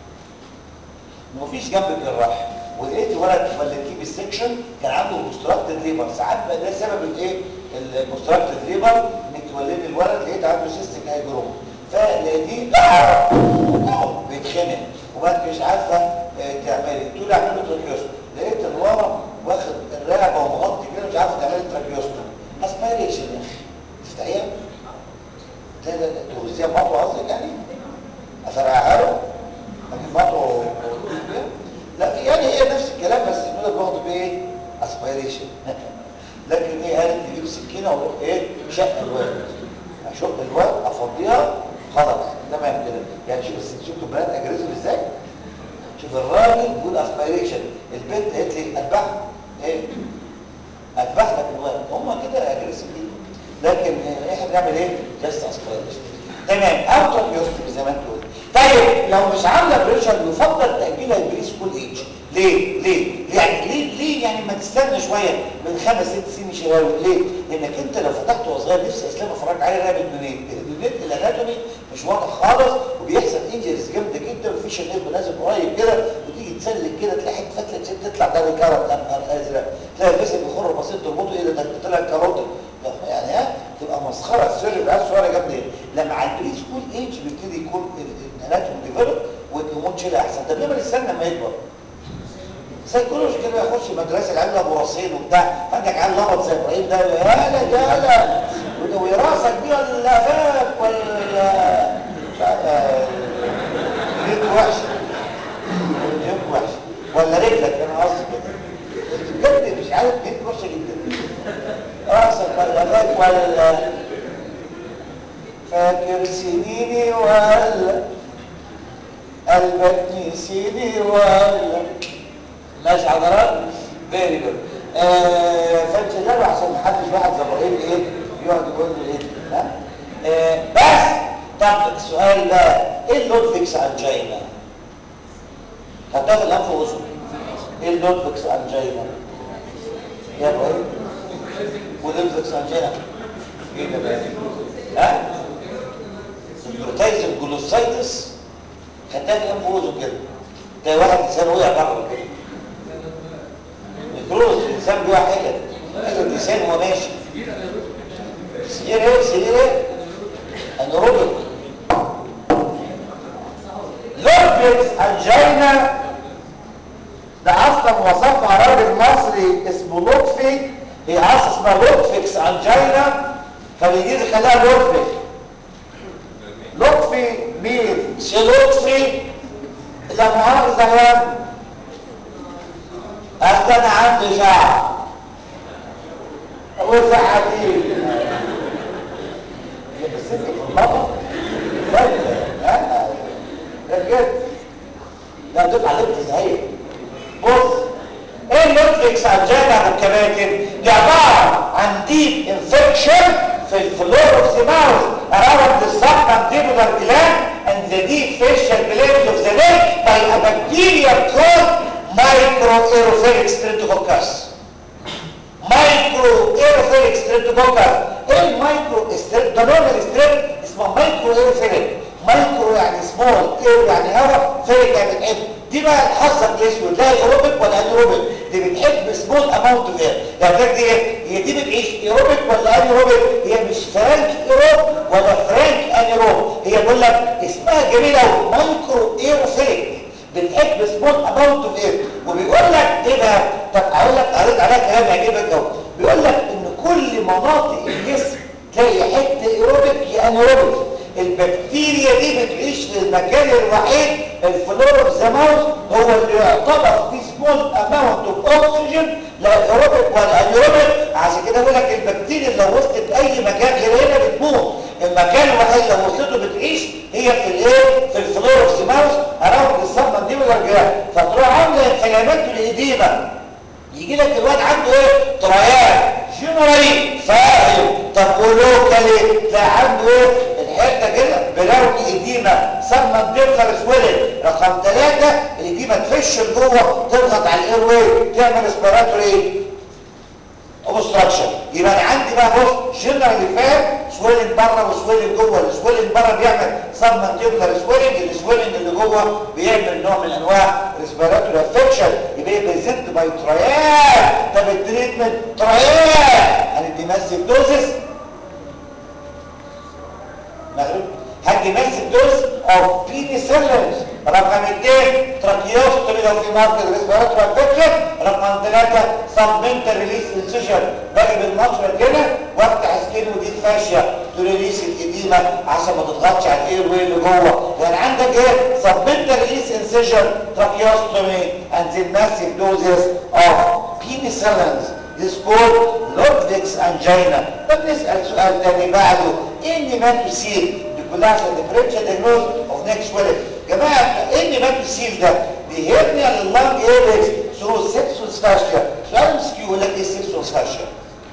ومفيش جنب الجراح ولقيت ولد ولدتيه بالسكشن كان عنده بوستراكتد ليبر ساعات بقى ده سبب الايه البوستراكتد ليبر انك تولدي الولد لقيت عنده سيستيك هايبروما فلقيتيه بيتخنق وما انتش عارفه تعملي تقول له اعمل له تراكيوستوم لقيت الورم واخد الرقبه ومغطي كده مش عارفه تعملي تراكيوستوم اسبيريشن يا اخي تفتحيها لا لا لا تغذيها بمطوه قصدك يعني افرقعها له اجيب مطوه لا يعني هي نفس الكلام بس الولد واخده بايه اسبيريشن لكن ايه قالت تجيب سكينه واروح ايه شق الواد اشق الواد افضيها خلاص تمام كده يعني شوف شفتوا البنات اجريسيف ازاي شوف الراجل بيقول اسبيريشن البنت قالت لي اذبحها ايه اذبح لك الواد هم كده اجريسيف جدا لكن احنا بنعمل ايه جاست اسبيريشن تمام او تراكيوستومي زي ما انت قلت طيب لو مش عامله بريشر يفضل تاجيلها البري سكول ايج ليه ليه يعني ليه ليه يعني ما تستنى شويه من خمس ست سنين شباب ليه لانك انت لو فتحت وهو صغير نفسي اسلام افرج عليه رابط منين الدونيت الاناتومي مش واضح خالص وبيحصل انجريز جامده جدا وفي شنيب نازل قريب كده وتيجي تسلك كده تلاقي حته فتله شد تطلع ده ريكارنت انهار ازرق تلاقي الجسم بيخر بسيط تربطه ايه ده طلع كاروتيد يعني ها تبقى مسخره السيرجري بقى صغيره جامده ايه لما على البري سكول ايج بيبتدي يكون الاناتومي ديفلوب والهرمون شيل احسن طب ليه ما نستنى لما يكبر سيكولوجي كده يخش مدرسه العيال ابو راسين وبتاع عندك عيال لغط زي ابراهيم ده يالا يالا وراسك دي ولا فاك ولا رجلك وحش رجلك وحش ولا رجلك انا قصدي كده بجد مش عارف رجلك وحشه جدا راسك ولا فاك ولا فاكر سنيني ولا قلبك نسيني ولا ماشي حضرات فيري جود فانشغلوا عشان محدش واحد زي ابراهيم ايه يقعد يقول له ايه ها آه بس طب السؤال بقى ايه اللودفيكس انجينا هتاخد الانف واذن ايه اللودفيكس انجينا يا ابراهيم واللودفيكس انجينا ايه ده بقى ها البروتايزم جلوسايتس خدتها في انفوز وكده تلاقي واحد لسانه وقع بره كده الكروز الانسان بيقع حلت حلت لسانه وهو ماشي سرير ايه سرير ايه انيروبيك لوربكس انجينا ده اصلا وصفها راجل مصري اسمه لطفي هي اصلا اسمها لطفكس انجينا فبيجي خلاها لطفي لطفي مين سي لطفي لا مؤاخذه يا ابني اصل انا عندي شعر وساعتين بس انت في المطر ده بجد لا دفع عليك تزهيق بص ايه اللوتفيكس انجينا بالكباتن دي عباره عن ديب انفكشن في الفلور اوف ذا ماوث around the submandibular gland and the deep facial glands of the neck by a bacteria called microaerophilic streptococcus مايكرو ايروفيليك ستريبتوكوكس ايه المايكرو ستريب ده نوع من الستريب اسمه مايكرو ايروفيليك مايكرو يعني سمول ايرو يعني هواء فيليك يعني بتحب دي بقى حظك الاسود لا ايروبيك ولا انيروبيك دي بتحب سمول اماونت اوف اير يعني دي هي دي بتعيش ايروبيك ولا انيروبيك هي مش فرانك ايروب ولا فرانك انيروب هي بقول لك اسمها جميل قوي مايكرو ايروفيليك بتحب سمول اماونت اوف اير وبيقول لك ايه بقى طب اقول لك قريت عليها كلام يعجبك قوي بيقول لك ان كل مناطق الجسم تلاقي حته ايروبيك يا انيروبيك البكتيريا دي بتعيش في المكان الوحيد الفلور اوف ذا ماوث هو اللي يعتبر فيه سمول اماونت اوف اوكسجين لا ايروبيك ولا انيروبيك عشان كده بقول لك البكتيريا لو وصلت اي مكان غير هنا بتموت المكان الوحيد لو وصلته بتعيش هي في الايه في الفلور اوف ذا ماوث اراوند السبمنديبولار جلاند فتروح عامله انفلامات الاديمه يجي لك الواد عنده ايه طريان جنرالي فاهم طب ولوكالي تلاقي عنده ايه الحته كده بلون اديمه سبمنديبولار سويلنج رقم ثلاثة الاديمه تفش لجوه تضغط على الاير واي تعمل اسبيراتوري اوبستراكشن يبقى انا عندي بقى بص جنرالي فاهم سويلنج بره وسويلنج جوه السويلنج بره بيعمل سب مانتيبولار سويلنج السويلنج اللي جوه بيعمل نوع من انواع ريسبيراتوري افكشن يبقى بريزنت باي تريان طب التريتمنت تريان هندي ماسك دوزز مغرب هدي ماسك دوز اوف بينيسيلينز رقم اثنين تراكيوستومي لو في ماركت ريسبيراتوري افكشن رقم ثلاثة سبمنتال ريليس انسيشن باجي بالمشرط هنا وافتح سكين ودي فاشيا تريليس الاديمه عشان ما تضغطش على الاير واي اللي جوه يعني عندك ايه سبمنتال ريليس انسيشن تراكيوستومي اند ذا ماسيف دوزز اوف بينيسيلينز This called Ludwig's angina. طب نسأل سؤال تاني بعده ايه النيماتوسيل؟ دي كلها عشان differential diagnosis of neck swelling. جماعة ايه النيماتوسيل ده؟ دي هيرنيا لللانج ايركس ثرو سيكسوس فاشيا. سؤال مسكيو يقول لك ايه سيكسوس فاشيا؟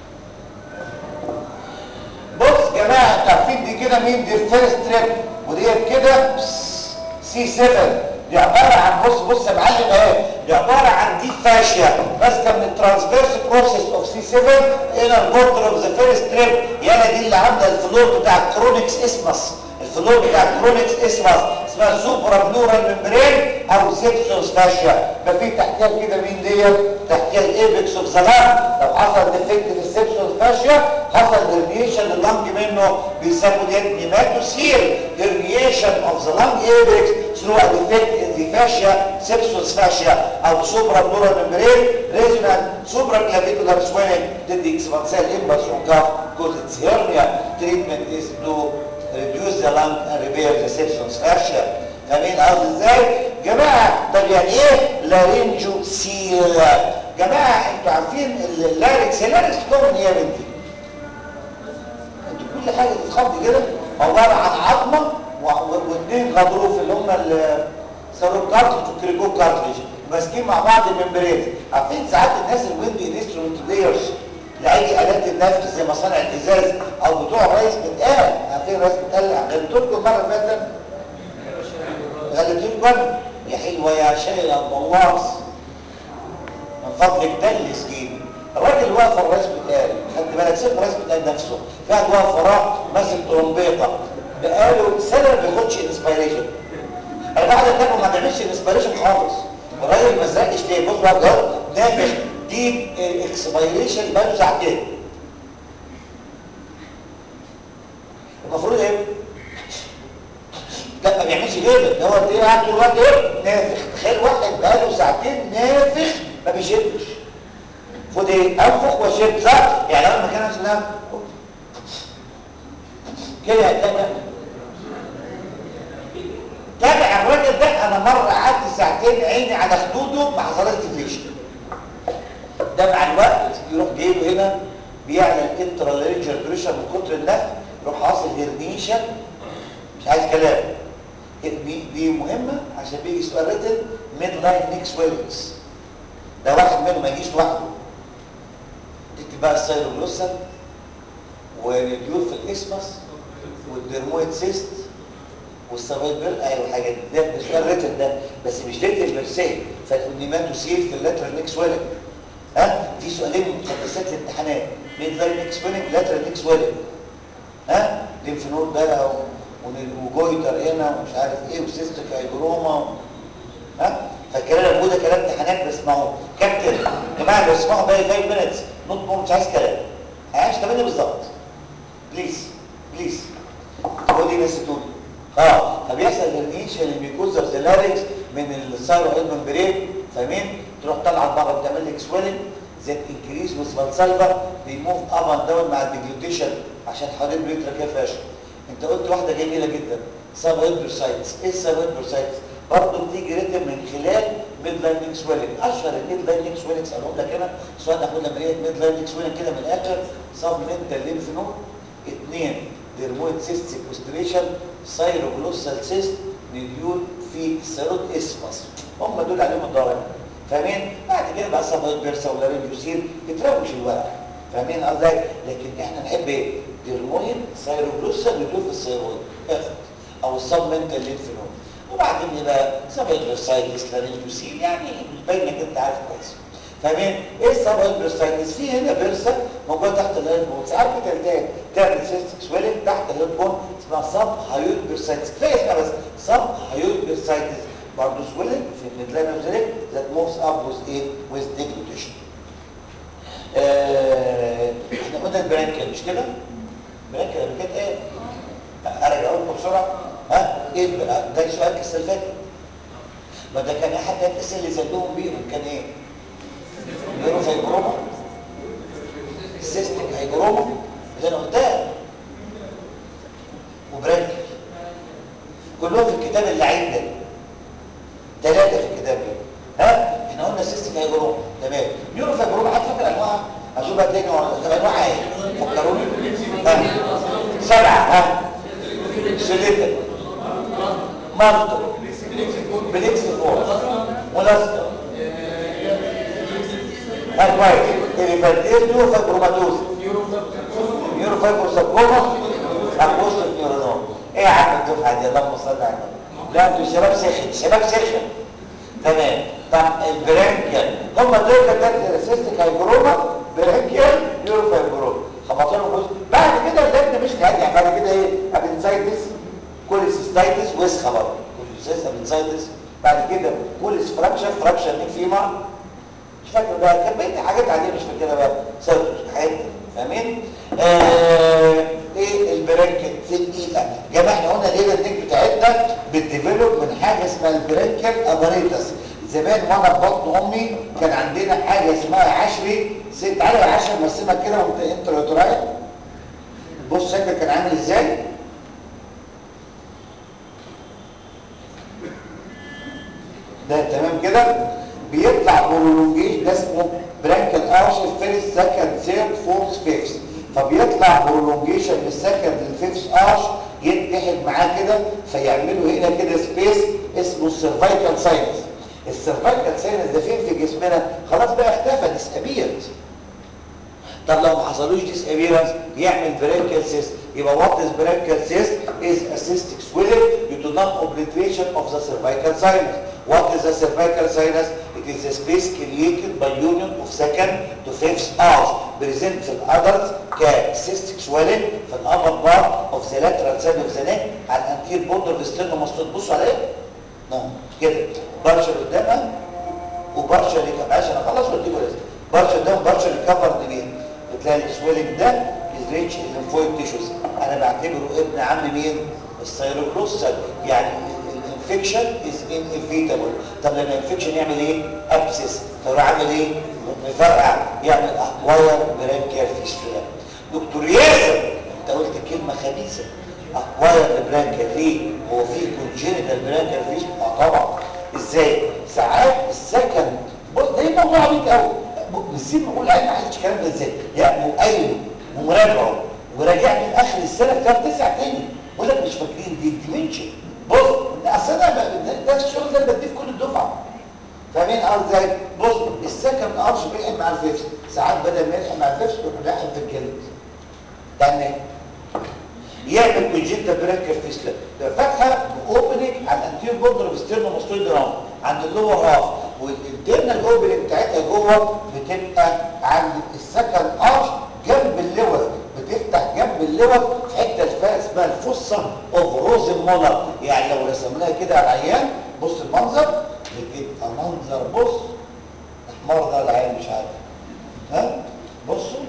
بص جماعة انتوا عارفين دي كده مين دي الفيرست تريب وديت كده سي 7 دي عبارة عن بص بص يا معلم اهي دي عبارة عن دي فاشيا ماسكة من الترانسفيرس بروسيس اوف سي 7 الى البورتر اوف ذا فيرست تريب يالا دي اللي عاملة الفلور بتاع الكرونكس اسمس الفلور بتاع الكرونكس اسمس اسمها سوبرا بلورال ممبرين او سيبسوس فاشيا يبقى في تحتيها كده مين ديت تحتيها الايبكس اوف ذا لانج لو حصل ديفكت في السيبسوس فاشيا حصل هرنيشن لللنج منه بيسموا ديت نيماتوسيل هرنيشن اوف ذا لانج ايبكس ثرو ا ديفكت ان ذا فاشيا سيبسوس فاشيا او سوبرا بلورال ممبرين ريزونانت سوبرا كلافيكولار سويلنج ضد اكسبانسال امباس اون كاف كوز اتس هيرنيا تريتمنت از تو reduce the lung and repair the sepsis fascia فاهمين قصدي ازاي جماعه طب يعني ايه لارينجو سيل جماعه انتوا عارفين اللاركس اللاركس بتكون ايه يا بنتي انتوا كل حاجه بتتخض كده عباره عن عظمه واثنين غضروف اللي هم السيروب كارتريج والكريكو كارتريج ماسكين مع بعض الممبرين عارفين ساعات الناس الويند انسترومنت بلايرز لاي الات النفخ زي مصانع الازاز او بتوع الرئيس بتقال عارفين الرئيس بتقال غلبت لكم المره اللي فاتت غلبت لكم يا حلوه يا شيء يا بواص من فضلك دلس جيبي الراجل واقف الرئيس بتقال خدت بالك سيب الرئيس بتقال نفسه في واحد واقف وراه ماسك ترومبيطه بقاله سنه ما بياخدش انسبيريشن انا بعد الدم ما بيعملش انسبيريشن خالص الراجل ما زرقش ليه بص بقى ده نافخ دي الاكسبيريشن بقى ساعتين المفروض ايه لا ما بيعملش كده ده هو ايه قاعد طول الوقت ايه نافخ تخيل واحد بقاله ساعتين نافخ ما بيشدش المفروض ايه انفخ واشد صح يعني انا مكان عشان كده ده تابع الراجل ده انا مره قعدت ساعتين عيني على خدوده ما حصلش ديفليشن ده مع الوقت يروح جايبه هنا بيعلى الانتراليجر بريشر من كتر النفخ يروح حاصل هيرنيشن مش عايز كلام دي, دي مهمه عشان بيجي سؤال ريتن ميد لاين نيك سويلنجز ده واحد منهم ما يجيش لوحده تكتب بقى السايروجلوسال والديول في الاسمس والدرمويد سيست والسبايل بير ايوه الحاجات دي ده سؤال ريتن ده بس مش ريتن بيرسي فالنيماتوسيل في اللاترال نيك سويلنج ها في سؤالين مقدسات الامتحانات ميد لاين نيك سويلنج لاترال نيك سويلنج ها ليمف نود بقى وجويتر هنا ومش عارف ايه وسيستيك هايجروما ها فالكلام اللي ده كلام امتحانات بسمعوه كابتن يا جماعه لو اسمعوا باقي 5 مينتس نوت مور مش عايز كلام هيعيش 8 بالظبط بليز بليز تقول لي بس تقول اه فبيحصل هرنيشن الميكوزا اوف ذا لاريكس من السايرو ممبرين فاهمين تروح طالعه بره بتعمل لك سويلنج زي انكريز وسفالسالفا بيموف اب اند داون مع الديجلوتيشن عشان حوالين بريترا كده فاشل انت قلت واحده جميله جدا سابويد برسايتس ايه السابويد برسايتس برضه بتيجي ريتم من خلال ميد لايننج سويلنج اشهر الميد لايننج سويلنج قالهم لك هنا سؤال ناخد لما ايه ميد لايننج سويلنج كده من الاخر سب منتال ليمف نود اثنين ديرمويد سيست سيكوستريشن سايروجلوسال سيست نديول في سيروت اسمس هم دول عليهم الضرر فاهمين بعد كده بقى سبايد بيرسا ولارنجوسيل بتروش الورق فاهمين قصدي لكن احنا نحب ايه ديرمويد سايروجلوسال نديول في السيروت او السب منتال ليمف نود وبعدين يبقى سبايد بيرسايتس لارنجوسيل يعني باينه كده انت عارف كويس فاهمين ايه السبايد بيرسايتس في هنا بيرسا موجوده تحت الهيد بون ساعات بتلتهب تعمل سيستك سويلنج تحت الهيد بون اسمها سب هايود بيرسايتس كفايه اسمها بس سب هايود بيرسايتس برضه سويلنج في الميدلاين اوف ذا that moves up with ايه with deglutition آه احنا قلنا البرانكل مش كده برانكل قبل كده ايه ارجع اقول بسرعه ها ايه ده سؤال كاس الفاتر ما ده كان احد الناس اللي زلهم بيهم كان ايه نيرو فايبروما سيستم هايبروما اللي انا قلتها وبرانكل كلهم في الكتاب اللي عندنا ثلاثه في الكتاب ده ها احنا قلنا سيستم هايبروما تمام نيرو فايبروما حد فاكر انواعها اشوف بقى تاني طب انواعها ايه فكروني ها سبعه ها سوليتا مالتو بليكس فور مولاسكا ها كويس اليفانتيز نيورو فايبروماتوز نيورو فايبروساركوما اكوست نيورونوم ايه يا عم الدفعه دي اللهم صل على النبي لا انتوا شباب سخن شباب سخن تمام طب البرانكيال هم دول كانت سيستيك هايبروما برانكيال نيورو فايبروما خبطوا لهم جزء بعد كده اللجنه مش نهايه بعد كده ايه ابنسايتس كوليسيستايتس وسخه برضه كوليسيستايتس ابنسايتس بعد كده كوليس فراكشر فراكشر نيك فيما مش فاكر بقى كان بقيت حاجات عاديه مش فاكرها بقى سيرفس حاجات فاهمين آه ايه البرانكل في الدقيقه يا جماعه احنا قلنا ليه النيك بتاعتنا بتديفلوب من حاجه اسمها البرانكل اباريتس زمان وانا في بطن امي كان عندنا حاجه اسمها عشري ست تعالى يا عشري مرسمك كده وانت انتروتورايل بص شكلك كان عامل ازاي ده تمام كده بيطلع برولونجيش ده اسمه برانكل ارش فيرست سكند ثيرد فورث فيفث فبيطلع برولونجيشن من السكند للفيفث ارش يتحد معاه كده فيعملوا هنا كده سبيس اسمه السيرفايكال ساينس السيرفايكال ساينس ده فين في جسمنا خلاص بقى اختفى ديسابيرد طب لو ما حصلوش ديسابيرنس يعمل برانكال سيست يبقى وات از برانكال سيست از a cystic swelling due to non-obliteration of the cervical sinus what is the cervical sinus it is a space created by union of second to fifth arch present في الادلت كcystic swelling في الupper part of the lateral side of the neck على الانتير border of the sternum مستوط بصوا عليه نعم كده برشا قدامها وبرشا ريكفر عشان اخلص واديكوا لازم برشا قدام برشا ريكفر دي بتلاقي السويلنج ده از ريتش الليمفويد تيشوز انا بعتبره ابن عم مين السيروكلوستر يعني الانفكشن از انفيتابل طب لما الانفكشن يعمل ايه ابسس طب عامل ايه مفرقع يعمل اكواير برانكيال فيستولا دكتور ياسر انت قلت كلمه خبيثه اكواير برانكيال ليه هو في كونجينيتال برانكيال فيستولا اه طبعا ازاي ساعات السكن بص ده موضوع عبيط قوي بالسين بقول علم ما حدش الكلام ده ازاي يعني مقايله ومراجعه وراجع من اخر السنه بتاع تسع تاني بقول لك مش فاكرين دي الديمنشن بص اصل انا ب- ده الشغل ده اللي بديه في كل الدفعه فاهمين قصدي ازاي بص السكن ارش بيلحق مع الفيفس ساعات بدل ما يلحق مع الفيفس يروح لاحق في الجلد يعني يعمل كونجنتا برانكر فيسلا ده فتحه اوبننج على الانتير بوردر اوف ستيرنو ماستويد راوند عند اللور هاف والانترنال اوبننج بتاعتها جوه بتبقى عند السكن ارش جنب اللوز بتفتح جنب اللوز في حته اسمها اسمها الفصه اوف روزن مولر يعني لو رسمناها كده على العيان بص المنظر بتبقى منظر بص احمر ده العين مش عارف ها بصوا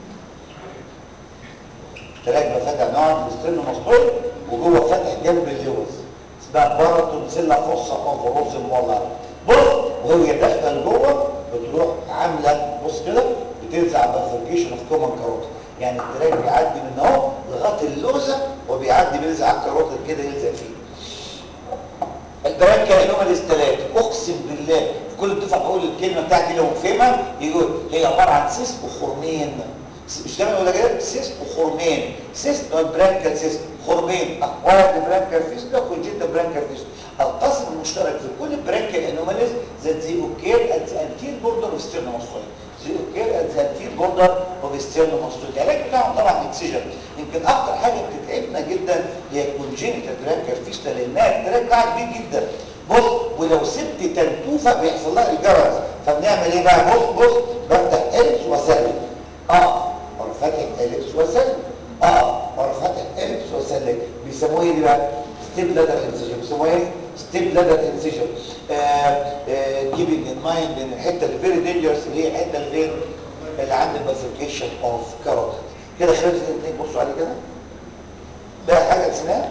تلاقي فاتح نوع الاسترنو مسطول وجوه فاتح جنب اللوز اسمها باراتونسيلا فوسا اوف روز المولر بص وهي داخله لجوه بتروح عامله بص كده بتنزع بافركيشن اوف كومن كاروت يعني التراك بيعدي من اهو لغايه اللوزه وبيعدي بينزل على الكاروت كده يلزق فيه البراك كانهم الثلاثه اقسم بالله في كل الدفعه بقول الكلمه بتاعتي لو فهمها يقول هي عباره عن سيس وخرمين مش دايما ولا كده سيس وخرمين سيس هو البرانكال سيس خرمين اكوارد برانكال فيستولا كونجنتا برانكال فيستولا القسم المشترك في كل برانكال انوماليز ذات زي اوكير ات انتير بوردر اوف ستيرنو ماستويد زي اوكير ات انتير بوردر اوف ستيرنو ماستويد العلاج بتاعهم طبعا اكسجين يمكن اكتر حاجه بتتعبنا جدا هي الكونجنتا برانكال فيستولا لانها التراك بتاعها كبير جدا بص ولو سبت تنتوفه بيحصل لها الجرس فبنعمل ايه بقى بص بص بفتح اليكس واسلم اقف واروح فاتح اليكس واسلم اقف واروح فاتح اليكس واسلم بيسموه ايه دي بقى ستيب لادر انسجن بيسموه ايه ستيب لادر انسجن كيبنج ان مايند ان الحته اللي فيري دينجرس اللي هي الحته اللي فين اللي عند الباسيفيكيشن اوف كاروتيد كده خلص الاثنين بصوا عليه كده ده حاجه اسمها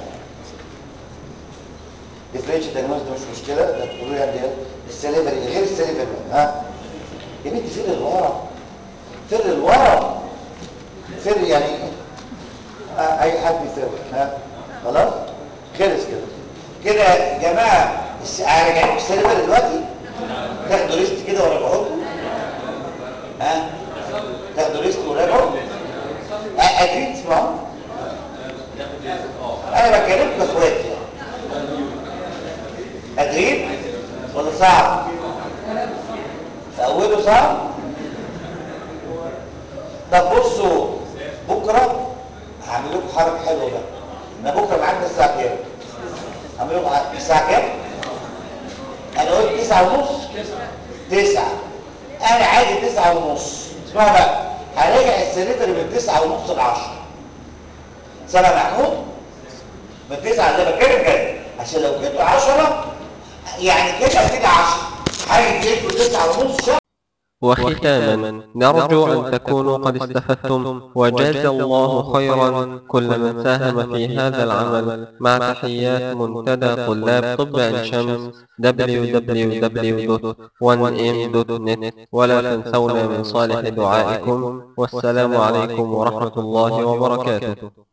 ديفرنشال دايجنوز ده مش مشكله ده تقولوا لي عندي السليفري غير السليفري ها يا بنتي فين الورا فين الورا فين يعني آه اي حد يفر ها خلاص خلص كده كده يا جماعه الس- راجعين في السليفري دلوقتي تاخدوا ريست كده وراجعوا ها تاخدوا ريست وراجعوا آه، قادرين تسمعوا انا بكلمكم اخواتي قادرين ولا صعب في اوله صعب طب بصوا بكره هعمل لكم حركه حلوه بقى انا بكره معانا الساعه كام هعمل لكم ع- الساعه كام انا قلت تسعة ونص تسعة انا عادي تسعة ونص اسمعوا بقى هراجع السنتري من تسعة ونص لعشرة سامع محمود من تسعة اللي بتكلم كده عشان لو جيتوا عشرة يعني كده كده عشرة هيجيبوا تسعة ونص شهر وختاما نرجو أن تكونوا قد استفدتم وجاز الله خيرا كل من ساهم في هذا العمل مع تحيات منتدى طلاب طب عين شمس www.1m.net ولا تنسونا من صالح دعائكم والسلام عليكم ورحمة الله وبركاته